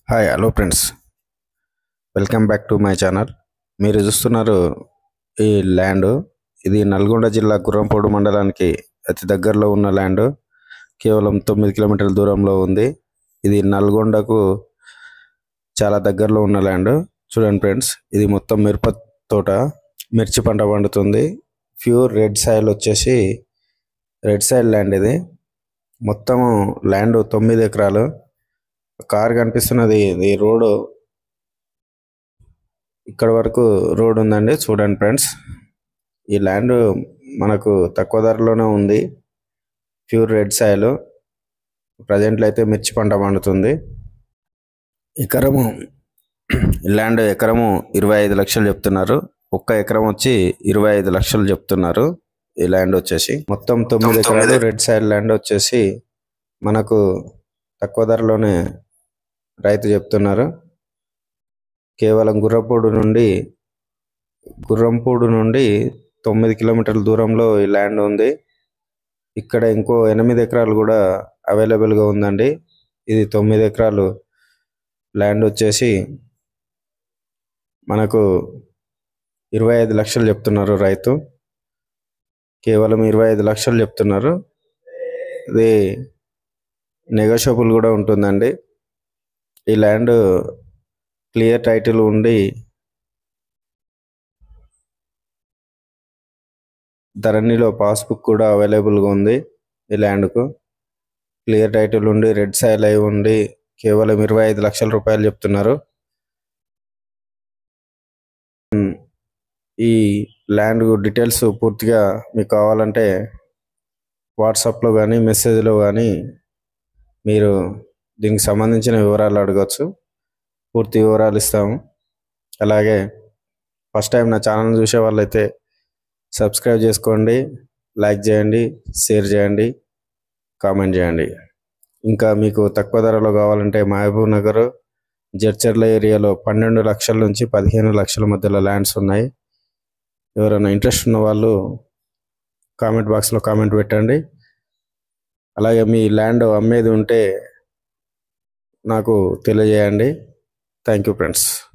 hi hello friends welcome back to my channel మీరు చూస్తున్నారు ఈ ల్యాండ్ ఇది నల్గొండ జిల్లా గుర్రంపోడు మండలానికి అతి దగ్గరలో ఉన్న ల్యాండ్ కేవలం తొమ్మిది కిలోమీటర్ల దూరంలో ఉంది ఇది నల్గొండకు చాలా దగ్గరలో ఉన్న ల్యాండ్ చూడండి ఫ్రెండ్స్ ఇది మొత్తం మిరప తోట మిర్చి పంట పండుతుంది ప్యూర్ రెడ్ సాయిల్ వచ్చేసి రెడ్ సాయిల్ ల్యాండ్ ఇది మొత్తం ల్యాండ్ తొమ్మిది ఎకరాలు కార్ కనిపిస్తున్నది ఇది రోడ్ ఇక్కడ వరకు రోడ్ ఉందండి చూడండి ఫ్రెండ్స్ ఈ ల్యాండ్ మనకు తక్కువ ధరలోనే ఉంది ప్యూర్ రెడ్ సాయిల్ ప్రజెంట్లో అయితే మిర్చి పంట పండుతుంది ఎకరము ఈ ల్యాండ్ ఎకరము ఇరవై ఐదు లక్షలు చెప్తున్నారు ఒక్క ఎకరం వచ్చి ఇరవై ఐదు లక్షలు చెప్తున్నారు ఈ ల్యాండ్ వచ్చేసి మొత్తం తొమ్మిది ఎకరాలు రెడ్ సైడ్ ల్యాండ్ వచ్చేసి మనకు తక్కువ ధరలోనే రైతు చెప్తున్నారు కేవలం గుర్రపూడు నుండి గుర్రంపూడు నుండి తొమ్మిది కిలోమీటర్ల దూరంలో ఈ ల్యాండ్ ఉంది ఇక్కడ ఇంకో ఎనిమిది ఎకరాలు కూడా అవైలబుల్గా ఉందండి ఇది తొమ్మిది ఎకరాలు ల్యాండ్ వచ్చేసి మనకు ఇరవై ఐదు లక్షలు చెప్తున్నారు రైతు కేవలం ఇరవై ఐదు లక్షలు చెప్తున్నారు ఇది నెగోషియబుల్ కూడా ఉంటుందండి ఈ ల్యాండ్ క్లియర్ టైటిల్ ఉండి ధరణిలో పాస్బుక్ కూడా అవైలబుల్గా ఉంది ఈ ల్యాండ్కు క్లియర్ టైటిల్ ఉండి రెడ్ సైల్ అయి ఉండి కేవలం ఇరవై ఐదు లక్షల రూపాయలు చెప్తున్నారు ఉమ్, ఈ ల్యాండ్ డీటెయిల్స్ పూర్తిగా మీకు కావాలంటే వాట్సాప్లో కానీ మెసేజ్లో కానీ మీరు దీనికి సంబంధించిన వివరాలు అడగచ్చు పూర్తి వివరాలు ఇస్తాము అలాగే ఫస్ట్ టైం నా ఛానల్ చూసే వాళ్ళైతే సబ్స్క్రైబ్ చేసుకోండి లైక్ చేయండి షేర్ చేయండి కామెంట్ చేయండి ఇంకా మీకు తక్కువ ధరలో కావాలంటే మహబూబ్ నగర్ జడ్చర్ల ఏరియాలో పన్నెండు లక్షల నుంచి పదిహేను లక్షల మధ్యలో ల్యాండ్స్ ఉన్నాయి ఎవరైనా ఇంట్రెస్ట్ ఉన్న వాళ్ళు కామెంట్ బాక్స్లో కామెంట్ పెట్టండి అలాగే మీ ల్యాండ్ అమ్మేది ఉంటే నాకు తెలియజేయండి థ్యాంక్ యూ ఫ్రెండ్స్